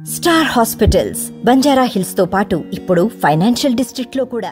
star hospitals Banjara hills తో పాటు ఇప్పుడు ఫైనాన్షియల్ డిస్ట్రిక్ట్ లో కూడా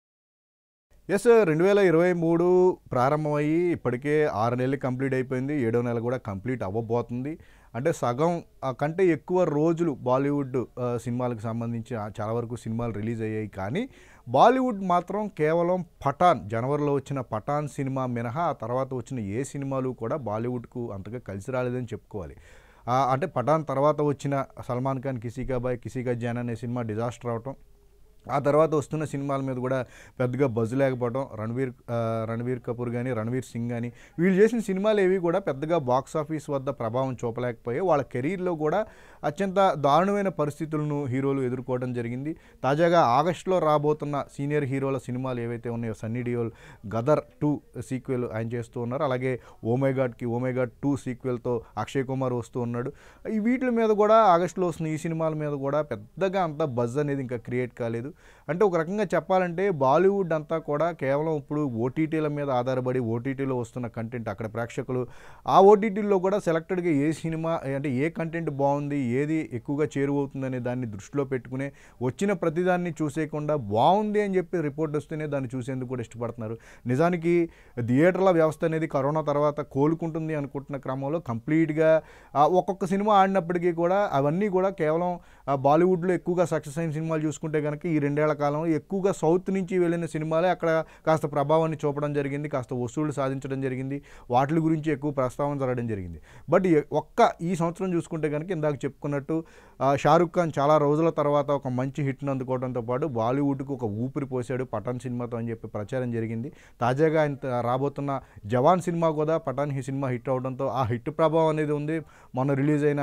ఎస్ రెండు వేల ఇరవై మూడు ప్రారంభమయ్యి ఇప్పటికే ఆరు నెలలు కంప్లీట్ అయిపోయింది ఏడో నెల కూడా కంప్లీట్ అవ్వబోతుంది అంటే సగం ఆ, కంటే ఎక్కువ రోజులు బాలీవుడ్ ఆ, సినిమాలకు సంబంధించి ఆ, చాలా వరకు సినిమాలు రిలీజ్ అయ్యాయి కానీ బాలీవుడ్ మాత్రం కేవలం పఠాన్ జనవరిలో వచ్చిన పఠాన్ సినిమా మినహా ఆ తర్వాత వచ్చిన ఏ సినిమాలు కూడా బాలీవుడ్కు అంతగా కలిసి రాలేదని చెప్పుకోవాలి ఆ, అంటే పఠాన్ తర్వాత వచ్చిన సల్మాన్ ఖాన్ కిసీకా బాయ్ కిసీకా జాన్ అనే సినిమా డిజాస్టర్ అవటం ఆ తర్వాత వస్తున్న సినిమాల మీద కూడా పెద్దగా బజ్ లేకపోవడం రణవీర్ ఆ, రణవీర్ కపూర్ కానీ రణవీర్ సింగ్ కానీ వీళ్ళు చేసిన సినిమాలు ఏవి కూడా పెద్దగా బాక్స్ ఆఫీస్ వద్ద ప్రభావం చూపలేకపోయాయి వాళ్ళ కెరీర్లో కూడా అత్యంత దారుణమైన పరిస్థితులను హీరోలు ఎదుర్కోవడం జరిగింది తాజాగా ఆగస్టులో రాబోతున్న సీనియర్ హీరోల సినిమాలు ఏవైతే ఉన్నాయో సన్నీ డియోల్ గదర్ టూ సీక్వెల్ ఆయన చేస్తూ ఉన్నారు అలాగే ఓమేగాడ్కి ఓమేగాడ్ టూ సీక్వెల్తో అక్షయ్ కుమార్ వస్తూ ఉన్నాడు ఈ వీటి మీద కూడా ఆగస్టులో వస్తున్న ఈ సినిమాల మీద కూడా పెద్దగా అంత బజ్ అనేది ఇంకా క్రియేట్ కాలేదు అంటే ఒక రకంగా చెప్పాలంటే బాలీవుడ్ అంతా కూడా కేవలం ఇప్పుడు ఓటీటీల మీద ఆధారపడి ఓటీటీలో వస్తున్న కంటెంట్ అక్కడ ప్రేక్షకులు ఆ ఓటీటీల్లో కూడా సెలెక్టెడ్గా ఏ సినిమా అంటే ఏ కంటెంట్ బాగుంది ఏది ఎక్కువగా చేరువవుతుందనే దాన్ని దృష్టిలో పెట్టుకునే వచ్చిన ప్రతిదాన్ని చూసేయకుండా బాగుంది అని చెప్పి రిపోర్ట్ వస్తేనే దాన్ని చూసేందుకు కూడా ఇష్టపడుతున్నారు నిజానికి థియేటర్ల వ్యవస్థ అనేది కరోనా తర్వాత కోలుకుంటుంది అనుకుంటున్న క్రమంలో కంప్లీట్గా ఆ, ఒక్కొక్క సినిమా ఆడినప్పటికీ కూడా అవన్నీ కూడా కేవలం ఆ, బాలీవుడ్లో ఎక్కువగా సక్సెస్ అయిన సినిమాలు చూసుకుంటే కనుక ఈ రెండేళ్ల కాలంలో ఎక్కువగా సౌత్ నుంచి వెళ్ళిన సినిమాలే అక్కడ కాస్త ప్రభావాన్ని చూపడం జరిగింది కాస్త వసూళ్లు సాధించడం జరిగింది వాటి గురించి ఎక్కువ ప్రస్తావన జరగడం జరిగింది బట్ ఎ- ఒక్క ఈ సంవత్సరం చూసుకుంటే కనుక ఇందాక చెప్పుకున్నట్టు ఆ, షారుఖ్ ఖాన్ చాలా రోజుల తర్వాత ఒక మంచి హిట్ను అందుకోవడంతో పాటు బాలీవుడ్కు ఒక ఊపిరి పోసాడు పఠాన్ సినిమాతో అని చెప్పి ప్రచారం జరిగింది తాజాగా ఆయన త- రాబోతున్న జవాన్ సినిమా కూడా పఠాన్ హి సినిమా హిట్ అవడంతో ఆ హిట్ ప్రభావం అనేది ఉంది మొన్న రిలీజ్ అయిన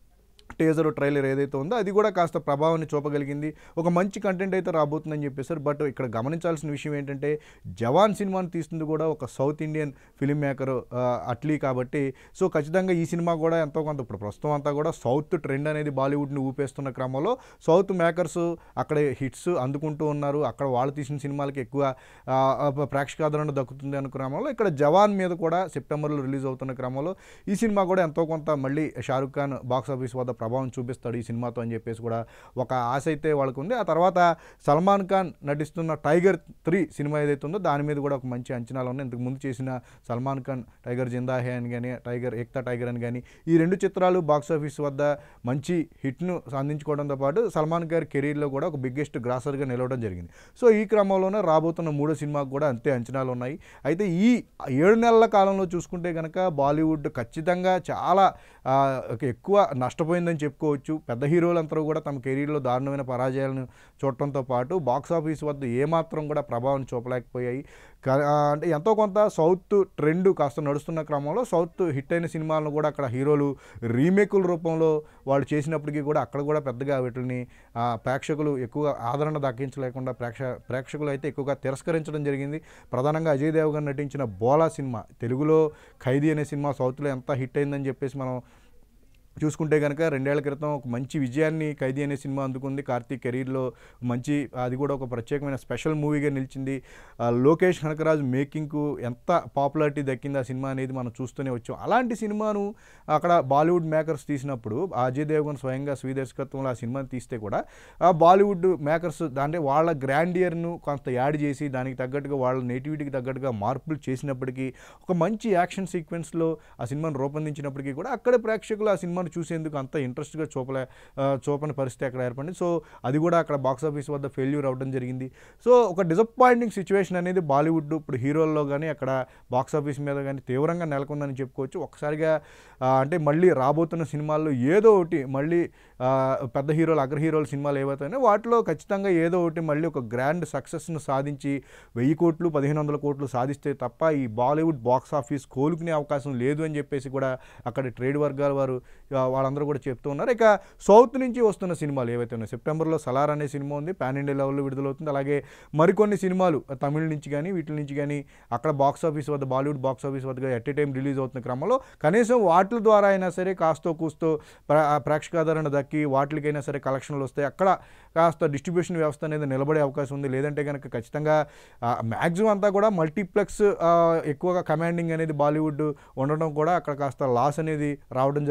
టేజర్ ట్రైలర్ ఏదైతే ఉందో అది కూడా కాస్త ప్రభావాన్ని చూపగలిగింది ఒక మంచి కంటెంట్ అయితే రాబోతుందని చెప్పేశారు బట్ ఇక్కడ గమనించాల్సిన విషయం ఏంటంటే జవాన్ సినిమాని తీస్తుంది కూడా ఒక south Indian film maker Atlee కాబట్టి సో ఖచ్చితంగా ఈ సినిమా కూడా ఎంతో కొంత ఇప్పుడు ప్రస్తుతం అంతా కూడా సౌత్ ట్రెండ్ అనేది బాలీవుడ్ని ఊపేస్తున్న క్రమంలో సౌత్ మేకర్స్ అక్కడ హిట్స్ అందుకుంటూ ఉన్నారు అక్కడ వాళ్ళు తీసిన సినిమాలకి ఎక్కువ ఆ, ఆ, ప్రేక్షకాదరణ దక్కుతుంది అన్న క్రమంలో ఇక్కడ జవాన్ మీద కూడా సెప్టెంబర్లో రిలీజ్ అవుతున్న క్రమంలో ఈ సినిమా కూడా ఎంతో కొంత మళ్ళీ షారుఖ్ ఖాన్ బాక్స్ ఆఫీస్ వద్ద ప్రభావం చూపిస్తాడు ఈ సినిమాతో అని చెప్పేసి కూడా ఒక ఆశ అయితే వాళ్ళకు ఉంది ఆ తర్వాత సల్మాన్ ఖాన్ నటిస్తున్న టైగర్ త్రీ సినిమా ఏదైతే ఉందో దాని మీద కూడా ఒక మంచి అంచనాలు ఉన్నాయి ఇంతకు ముందు చేసిన సల్మాన్ ఖాన్ టైగర్ జిందా హే అని కానీ టైగర్ ఏక్తా టైగర్ అని కానీ ఈ రెండు చిత్రాలు బాక్స్ ఆఫీస్ వద్ద మంచి హిట్ను అందించుకోవడంతో పాటు సల్మాన్ గారి కెరీర్లో కూడా ఒక బిగ్గెస్ట్ గ్రాసర్గా నిలవడం జరిగింది సో ఈ క్రమంలోనే రాబోతున్న మూడో సినిమాకు కూడా అంతే అంచనాలు ఉన్నాయి అయితే ఈ ఏడు నెలల కాలంలో చూసుకుంటే కనుక బాలీవుడ్ ఖచ్చితంగా చాలా ఆ, ఒక ఎక్కువ నష్టపోయిందని చెప్పుకోవచ్చు పెద్ద హీరోలందరూ కూడా తమ కెరీర్లో దారుణమైన పరాజయాలను చూడటంతో పాటు బాక్స్ ఆఫీస్ వద్ద ఏమాత్రం కూడా ప్రభావం చూపలేకపోయాయి కా- ఆ, అంటే ఎంతో కొంత సౌత్ ట్రెండ్ కాస్త నడుస్తున్న క్రమంలో సౌత్ హిట్ అయిన సినిమాలను కూడా అక్కడ హీరోలు రీమేకుల రూపంలో వాళ్ళు చేసినప్పటికీ కూడా అక్కడ కూడా పెద్దగా వీటిని ఆ, ప్రేక్షకులు ఎక్కువగా ఆదరణ దక్కించలేకుండా ప్రేక్ష ప్రేక్షకులు అయితే ఎక్కువగా తిరస్కరించడం జరిగింది ప్రధానంగా అజయ్ దేవగన్ నటించిన బోలా సినిమా తెలుగులో ఖైదీ అనే సినిమా సౌత్లో ఎంత హిట్ అయిందని చెప్పేసి మనం చూసుకుంటే కనుక రెండేళ్ల క్రితం ఒక మంచి విజయాన్ని ఖైదీ అనే సినిమా అందుకుంది కార్తీక్ కెరీర్లో మంచి అది కూడా ఒక ప్రత్యేకమైన స్పెషల్ మూవీగా నిలిచింది ఆ, లోకేష్ కనకరాజు మేకింగ్కు ఎంత పాపులారిటీ దక్కింది ఆ సినిమా అనేది మనం చూస్తూనే వచ్చాం అలాంటి సినిమాను అక్కడ బాలీవుడ్ మేకర్స్ తీసినప్పుడు ఆ అజయ్ దేవగన్ స్వయంగా స్వీ దర్శకత్వంలో ఆ సినిమాని తీస్తే కూడా ఆ బాలీవుడ్ మేకర్స్ అంటే వాళ్ళ గ్రాండియర్ను కొంత యాడ్ చేసి దానికి తగ్గట్టుగా వాళ్ళ నేటివిటీకి తగ్గట్టుగా మార్పులు చేసినప్పటికీ ఒక మంచి యాక్షన్ సీక్వెన్స్లో ఆ సినిమాను రూపొందించినప్పటికీ కూడా అక్కడ ప్రేక్షకులు ఆ సినిమాను చూసేందుకు అంత ఇంట్రెస్ట్గా చూపలే ఆ, చూపని పరిస్థితి అక్కడ ఏర్పడింది సో అది కూడా అక్కడ బాక్స్ ఆఫీస్ వద్ద ఫెయిల్యూర్ అవ్వడం జరిగింది సో ఒక డిసప్పాయింటింగ్ సిచ్యువేషన్ అనేది బాలీవుడ్ ఇప్పుడు హీరోల్లో కానీ అక్కడ బాక్స్ ఆఫీస్ మీద కానీ తీవ్రంగా నెలకొందని చెప్పుకోవచ్చు ఒకసారిగా ఆ, అంటే మళ్ళీ రాబోతున్న సినిమాల్లో ఏదో ఒకటి మళ్ళీ ఆ, పెద్ద హీరోలు అగ్ర హీరోల సినిమాలు ఏవైతే ఉన్నాయో వాటిలో ఖచ్చితంగా ఏదో ఒకటి మళ్ళీ ఒక గ్రాండ్ సక్సెస్ను సాధించి వెయ్యి కోట్లు పదిహేను వందల కోట్లు సాధిస్తే తప్ప ఈ బాలీవుడ్ బాక్స్ ఆఫీస్ కోలుకునే అవకాశం లేదు అని చెప్పేసి కూడా అక్కడ ట్రేడ్ వర్గాల వారు ఆ, వాళ్ళందరూ కూడా చెప్తూ ఉన్నారు ఇక సౌత్ నుంచి వస్తున్న సినిమాలు ఏవైతే ఉన్నాయో సెప్టెంబర్లో సలార్ అనే సినిమా ఉంది పాన్ ఇండియా లెవెల్లో విడుదలవుతుంది అలాగే మరికొన్ని సినిమాలు తమిళ నుంచి కానీ వీటి నుంచి కానీ అక్కడ బాక్స్ ఆఫీస్ వద్ద బాలీవుడ్ బాక్స్ ఆఫీస్ వద్ద ఎట్ ఏ టైం రిలీజ్ అవుతున్న క్రమంలో కనీసం వాటి ద్వారా అయినా సరే కాస్తో కూస్తో ప్ర- ప్రేక్షకాదరణ దక్కి వాటికైనా సరే కలెక్షన్లు వస్తాయి అక్కడ కాస్త డిస్ట్రిబ్యూషన్ వ్యవస్థ అనేది నిలబడే అవకాశం ఉంది లేదంటే కనుక ఖచ్చితంగా మ్యాక్సిమం అంతా కూడా మల్టీప్లెక్స్ ఎక్కువగా కమాండింగ్ అనేది బాలీవుడ్ ఉండడం కూడా అక్కడ కాస్త లాస్ అనేది రావడం జరుగుతుంది అయితే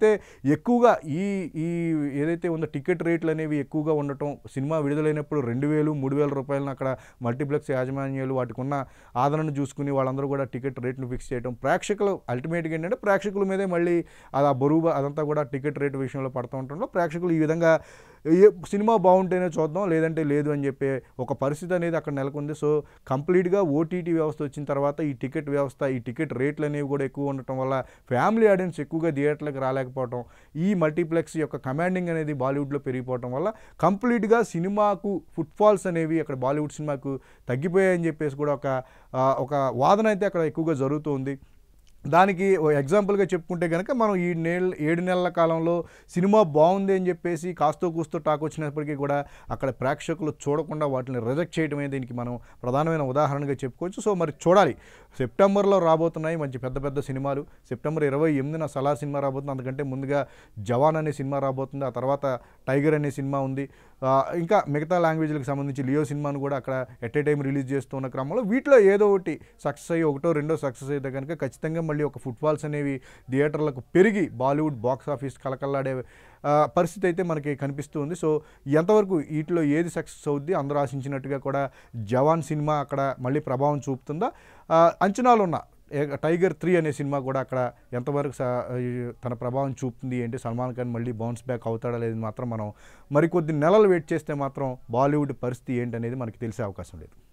కాకపోతే ఎక్కువగా ఈ ఈ ఏదైతే ఉందో టికెట్ రేట్లు అనేవి ఎక్కువగా ఉండటం సినిమా విడుదలైనప్పుడు రెండు వేలు మూడు వేల రూపాయలను అక్కడ మల్టీప్లెక్స్ యాజమాన్యాలు వాటికి ఉన్న ఆదరణ చూసుకుని వాళ్ళందరూ కూడా టికెట్ రేట్ను ఫిక్స్ చేయడం ప్రేక్షకులు అల్టిమేట్గా ఏంటంటే ప్రేక్షకుల మీదే మళ్ళీ అది ఆ బరువు అదంతా కూడా టికెట్ రేటు విషయంలో పడుతూ ఉండటంలో ప్రేక్షకులు ఈ విధంగా ఏ సినిమా బాగుంటేనే చూద్దాం లేదంటే లేదు అని చెప్పే ఒక పరిస్థితి అనేది అక్కడ నెలకొంది సో కంప్లీట్గా ఓటీటీ వ్యవస్థ వచ్చిన తర్వాత ఈ టికెట్ వ్యవస్థ ఈ టికెట్ రేట్లు అనేవి కూడా ఎక్కువ ఉండటం వల్ల ఫ్యామిలీ ఆడియన్స్ ఎక్కువగా థియేటర్లకు రాలేకపోవడం ఈ మల్టీప్లెక్స్ యొక్క కమాండింగ్ అనేది బాలీవుడ్లో పెరిగిపోవడం వల్ల కంప్లీట్గా సినిమాకు ఫుట్ఫాల్స్ అనేవి అక్కడ బాలీవుడ్ సినిమాకు తగ్గిపోయాయని చెప్పేసి కూడా ఒక ఆ, ఒక వాదన అయితే అక్కడ ఎక్కువగా జరుగుతుంది దానికి ఓ ఎగ్జాంపుల్గా చెప్పుకుంటే కనుక మనం ఈ నెల ఏడు నెలల కాలంలో సినిమా బాగుంది అని చెప్పేసి కాస్తో కూస్తో టాక్ వచ్చినప్పటికీ కూడా అక్కడ ప్రేక్షకులు చూడకుండా వాటిని రిజెక్ట్ చేయడమే దీనికి మనం ప్రధానమైన ఉదాహరణగా చెప్పుకోవచ్చు సో మరి చూడాలి సెప్టెంబర్లో రాబోతున్నాయి మంచి పెద్ద పెద్ద సినిమాలు సెప్టెంబర్ ఇరవై ఎనిమిదిన సలార్ సినిమా రాబోతుంది అందుకంటే ముందుగా జవాన్ అనే సినిమా రాబోతుంది ఆ తర్వాత టైగర్ అనే సినిమా ఉంది ఆ, ఇంకా మిగతా లాంగ్వేజ్లకు సంబంధించి లియో సినిమాను కూడా అక్కడ ఎట్ ఏ టైం రిలీజ్ చేస్తున్న క్రమంలో వీటిలో ఏదో ఒకటి సక్సెస్ అయ్యి ఒకటో రెండో సక్సెస్ అయితే కనుక ఖచ్చితంగా మళ్ళీ ఒక ఫుట్ఫాల్స్ అనేవి థియేటర్లకు పెరిగి బాలీవుడ్ బాక్స్ ఆఫీస్ కలకల్లాడే ఆ, పరిస్థితి అయితే మనకి కనిపిస్తుంది సో ఎంతవరకు వీటిలో ఏది సక్సెస్ అవుద్ది అందరూ ఆశించినట్టుగా కూడా జవాన్ సినిమా అక్కడ మళ్ళీ ప్రభావం చూపుతుందా ఆ, అంచనాలు ఉన్న ఏ- టైగర్ త్రీ అనే సినిమా కూడా అక్కడ ఎంతవరకు స- ఈ తన ప్రభావం చూపుతుంది ఏంటి సల్మాన్ ఖాన్ మళ్ళీ బౌన్స్ బ్యాక్ అవుతాడా లేదు మాత్రం మనం మరికొద్ది నెలలు వెయిట్ చేస్తే మాత్రం బాలీవుడ్ పరిస్థితి ఏంటి అనేది మనకి తెలిసే అవకాశం లేదు